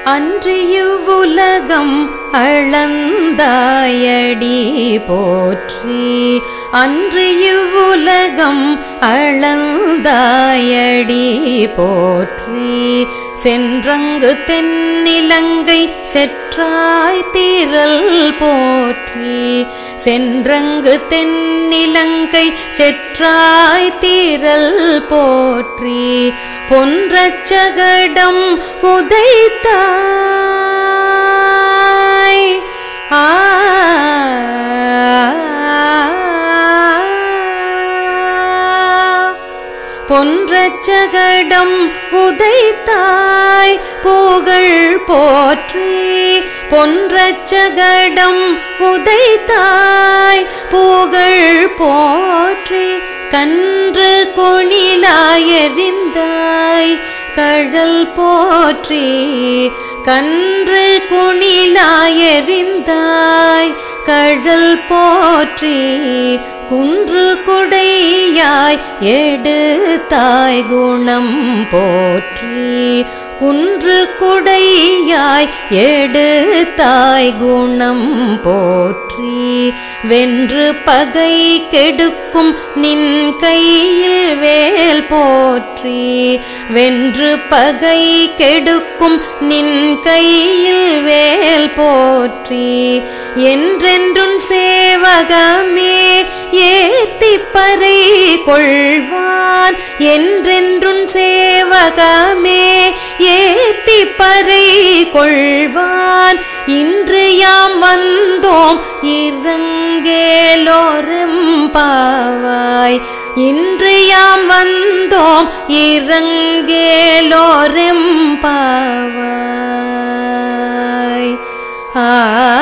அன்று இவ்வுலகம் அளந்தாயடி போற்றி அன்று இவ்வுலகம் அளந்தாயடி போற்றி சென்றங்கு தென்னிலங்கை செற்றாய் தீரல் போற்றி சென்றங்கு தென்னிலங்கை செற்றாய் தீரல் போற்றி பொன்றச்சகடம் உதைத்தாய் ஆ பொன்றச்சகடம் உதைத்தாய் புகழ் போற்றி பொன்றச்சகடம் உதைத்தாய் புகழ் போற்றி கன்று கொணிலாயறிந்தாய் கழல் போற்றி கன்று குணிலாயறிந்தாய் கழல் போற்றி குன்று கொடையாய் எடுத்தாய் குணம் போற்றி குன்று கொடையாய் எடுத்தாய் குணம் போற்றி வென்று பகை கெடுக்கும் நின் கையில் வேல் போற்றி வென்று பகை கெடுக்கும் நின் கையில் வேல் போற்றி என்றென்றும் சேவகமே ஏத்திப்பறை கொள்வான் என்றென்றும் சேவகமே ஏத்திப்பறை கொள்வான் இன்று யாம் வந்தோம் இறங்கேலோரும் பாவாய் இன்று யாம் வந்தோம் இறங்கேலோரும் பாவாய் ஆ